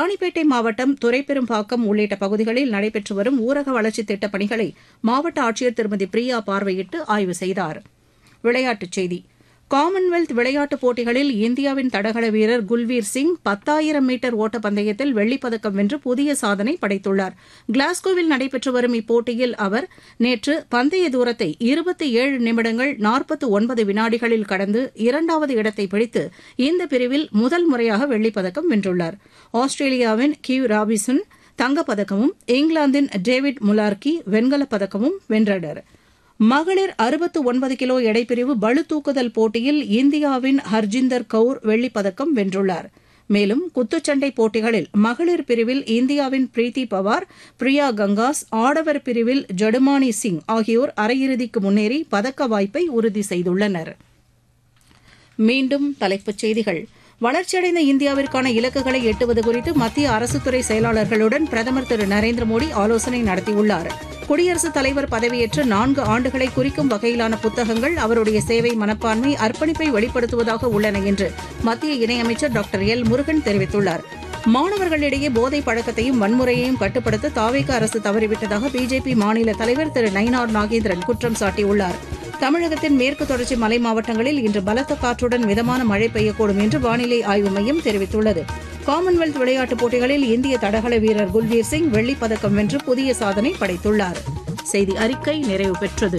ராணிப்பேட்டை மாவட்டம் துரைப்பெரும்பாக்கம் உள்ளிட்ட பகுதிகளில் நடைபெற்று வரும் ஊரக வளர்ச்சித் திட்டப் பணிகளை மாவட்ட ஆட்சியர் திருமதி பிரியா பார்வையிட்டு ஆய்வு செய்தார் விளையாட்டுச் செய்தி காமன்வெல்த் விளையாட்டுப் போட்டிகளில் இந்தியாவின் தடகள வீரர் குல்வீர் சிங் பத்தாயிரம் மீட்டர் ஓட்டப்பந்தயத்தில் வெள்ளிப்பதக்கம் வென்று புதிய சாதனை படைத்துள்ளார் கிளாஸ்கோவில் நடைபெற்று வரும் இப்போட்டியில் அவர் நேற்று பந்தய தூரத்தை இருபத்தி ஏழு நிமிடங்கள் நாற்பத்து ஒன்பது வினாடிகளில் கடந்து இரண்டாவது இடத்தை பிடித்து இந்த பிரிவில் முதல் முறையாக வெள்ளிப்பதக்கம் வென்றுள்ளார் ஆஸ்திரேலியாவின் கிவ் ராபிசன் தங்கப்பதக்கமும் இங்கிலாந்தின் டேவிட் முலார்கி வெண்கலப் பதக்கமும் வென்றனர் மகளிர் அறுபத்து ஒன்பது கிலோ எடைப்பிரிவு பளுதூக்குதல் போட்டியில் இந்தியாவின் ஹர்ஜிந்தர் கவுர் வெள்ளிப்பதக்கம் வென்றுள்ளார் மேலும் குத்துச்சண்டை போட்டிகளில் மகளிர் பிரிவில் இந்தியாவின் பிரீத்தி பவார் பிரியா கங்காஸ் ஆடவர் பிரிவில் ஜடுமானி சிங் ஆகியோர் அரையிறுதிக்கு முன்னேறி பதக்க வாய்ப்பை உறுதி செய்துள்ளனர் மீண்டும் தலைப்புச் செய்திகள் வளர்ச்சியடைந்த இந்தியாவிற்கான இலக்குகளை எட்டுவது குறித்து மத்திய அரசுத்துறை செயலாளர்களுடன் பிரதமர் திரு நரேந்திர மோடி ஆலோசனை நடத்தியுள்ளார் குடியரசுத் தலைவர் பதவியேற்று நான்கு ஆண்டுகளை குறிக்கும் வகையிலான புத்தகங்கள் அவருடைய சேவை மனப்பான்மை அர்ப்பணிப்பை வெளிப்படுத்துவதாக உள்ளன என்று மத்திய இணையமைச்சர் டாக்டர் எல் முருகன் தெரிவித்துள்ளார் மாணவர்களிடையே போதை பழக்கத்தையும் வன்முறையையும் கட்டுப்படுத்த தாவேக அரசு தவறிவிட்டதாக பிஜேபி மாநில தலைவர் திரு நயினார் நாகேந்திரன் குற்றம் சாட்டியுள்ளார் தமிழகத்தின் மேற்கு தொடர்ச்சி மலை மாவட்டங்களில் இன்று பலத்த காற்றுடன் மிதமான மழை பெய்யக்கூடும் என்று வானிலை ஆய்வு மையம் தெரிவித்துள்ளது காமன்வெல்த் விளையாட்டுப் போட்டிகளில் இந்திய தடகள வீரர் குல்வீர் சிங் வெள்ளிப் பதக்கம் வென்று புதிய சாதனை படைத்துள்ளார் செய்தி அறிக்கை நிறைவு பெற்றது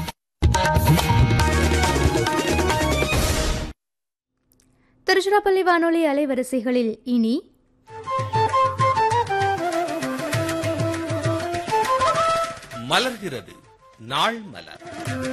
திருச்சிராப்பள்ளி வானொலி அலைவரிசைகளில் இனி மலர்கிறது நாள் மலர்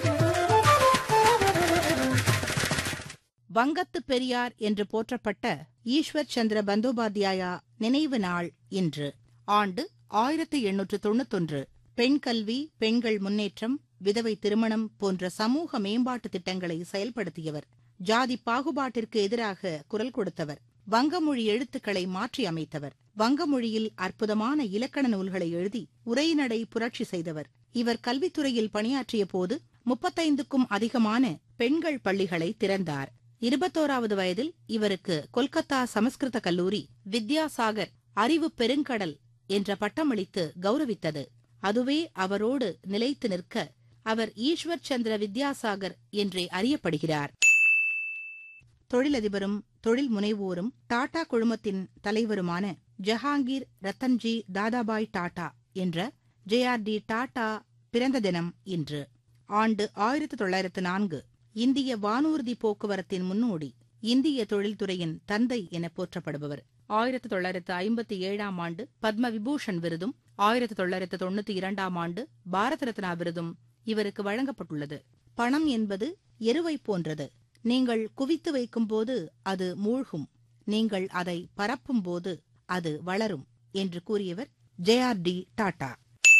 வங்கத்து பெரியார் என்று போற்றப்பட்ட ஈஸ்வர் சந்திர பந்தோபாத்யாயா நினைவு நாள் இன்று ஆண்டு ஆயிரத்து எண்ணூற்று தொண்ணூத்தொன்று பெண் கல்வி பெண்கள் முன்னேற்றம் விதவை திருமணம் போன்ற சமூக மேம்பாட்டு திட்டங்களை செயல்படுத்தியவர் ஜாதி பாகுபாட்டிற்கு எதிராக குரல் கொடுத்தவர் வங்கமொழி எழுத்துக்களை மாற்றி அமைத்தவர் வங்கமொழியில் அற்புதமான இலக்கண நூல்களை எழுதி உரைநடை புரட்சி செய்தவர் இவர் கல்வித்துறையில் பணியாற்றிய போது முப்பத்தைந்துக்கும் அதிகமான பெண்கள் பள்ளிகளை திறந்தார் இருபத்தோராவது வயதில் இவருக்கு கொல்கத்தா சமஸ்கிருத கல்லூரி வித்யாசாகர் அறிவு பெருங்கடல் என்ற பட்டமளித்து கௌரவித்தது அதுவே அவரோடு நிலைத்து நிற்க அவர் ஈஸ்வர் சந்திர வித்யாசாகர் என்றே அறியப்படுகிறார் தொழிலதிபரும் தொழில் முனைவோரும் டாடா குழுமத்தின் தலைவருமான ஜஹாங்கீர் ரத்தன்ஜி தாதாபாய் டாடா என்ற ஜே ஆர் டி டாடா பிறந்த தினம் இன்று ஆண்டு ஆயிரத்து தொள்ளாயிரத்து நான்கு இந்திய வானூர்தி போக்குவரத்தின் முன்னோடி இந்திய தொழில்துறையின் தந்தை என போற்றப்படுபவர் ஆயிரத்து தொள்ளாயிரத்து ஐம்பத்தி ஏழாம் ஆண்டு பத்ம விபூஷன் விருதும் ஆயிரத்து தொள்ளாயிரத்து தொண்ணூத்தி இரண்டாம் ஆண்டு பாரத ரத்னா விருதும் இவருக்கு வழங்கப்பட்டுள்ளது பணம் என்பது எருவை போன்றது நீங்கள் குவித்து வைக்கும்போது அது மூழ்கும் நீங்கள் அதை பரப்பும் போது அது வளரும் என்று கூறியவர் ஜே ஆர் டி டாடா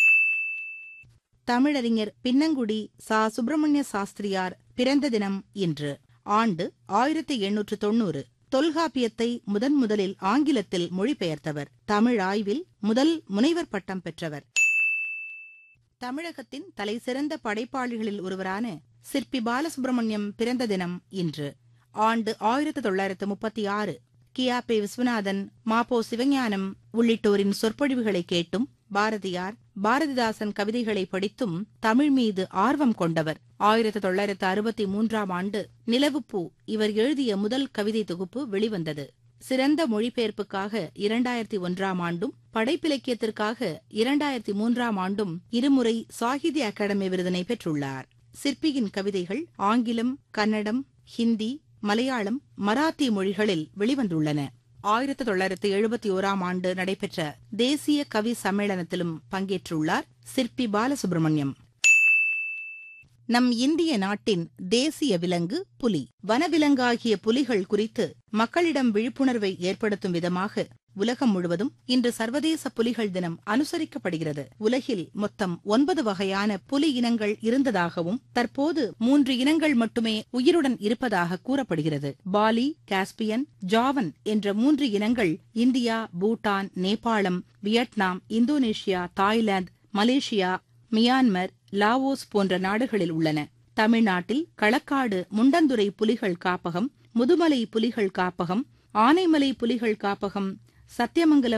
தமிழறிஞர் பின்னங்குடி சா சுப்பிரமணிய சாஸ்திரியார் பிறந்த தினம் இன்று ஆண்டு ஆயிரத்தி எண்ணூற்று தொன்னூறு தொல்காப்பியத்தை முதன் முதலில் ஆங்கிலத்தில் மொழிபெயர்த்தவர் தமிழ் ஆய்வில் முதல் முனைவர் பட்டம் பெற்றவர் தமிழகத்தின் தலைசிறந்த படைப்பாளிகளில் ஒருவரான சிற்பி பாலசுப்பிரமணியம் பிறந்த தினம் இன்று ஆண்டு ஆயிரத்து தொள்ளாயிரத்து முப்பத்தி ஆறு கியாபே விஸ்வநாதன் மாப்போ சிவஞானம் உள்ளிட்டோரின் சொற்பொழிவுகளை கேட்டும் பாரதியார் பாரதிதாசன் கவிதைகளை படித்தும் தமிழ் மீது ஆர்வம் கொண்டவர் ஆயிரத்து தொள்ளாயிரத்து அறுபத்தி மூன்றாம் ஆண்டு நிலவுப்பூ இவர் எழுதிய முதல் கவிதை தொகுப்பு வெளிவந்தது சிறந்த மொழிபெயர்ப்புக்காக இரண்டாயிரத்தி ஒன்றாம் ஆண்டும் படைப்பிலக்கியத்திற்காக இரண்டாயிரத்தி மூன்றாம் ஆண்டும் இருமுறை சாகித்ய அகாடமி விருதினை பெற்றுள்ளார் சிற்பியின் கவிதைகள் ஆங்கிலம் கன்னடம் ஹிந்தி மலையாளம் மராத்தி மொழிகளில் வெளிவந்துள்ளன ஆயிரத்து தொள்ளாயிரத்து எழுபத்தி ஓராம் ஆண்டு நடைபெற்ற தேசிய கவி சம்மேளனத்திலும் பங்கேற்றுள்ளார் சிற்பி பாலசுப்ரமணியம் நம் இந்திய நாட்டின் தேசிய விலங்கு புலி வனவிலங்காகிய புலிகள் குறித்து மக்களிடம் விழிப்புணர்வை ஏற்படுத்தும் விதமாக உலகம் முழுவதும் இன்று சர்வதேச புலிகள் தினம் அனுசரிக்கப்படுகிறது உலகில் மொத்தம் ஒன்பது வகையான புலி இனங்கள் இருந்ததாகவும் தற்போது மூன்று இனங்கள் மட்டுமே உயிருடன் இருப்பதாக கூறப்படுகிறது பாலி காஸ்பியன் ஜாவன் என்ற மூன்று இனங்கள் இந்தியா பூட்டான் நேபாளம் Vietnam Indonesia Thailand Malaysia Myanmar Laos போன்ற நாடுகளில் உள்ளன தமிழ்நாட்டில் களக்காடு முண்டந்துறை புலிகள் காப்பகம் முதுமலை புலிகள் காப்பகம் ஆனைமலை புலிகள் காப்பகம் சத்தியமங்கலம்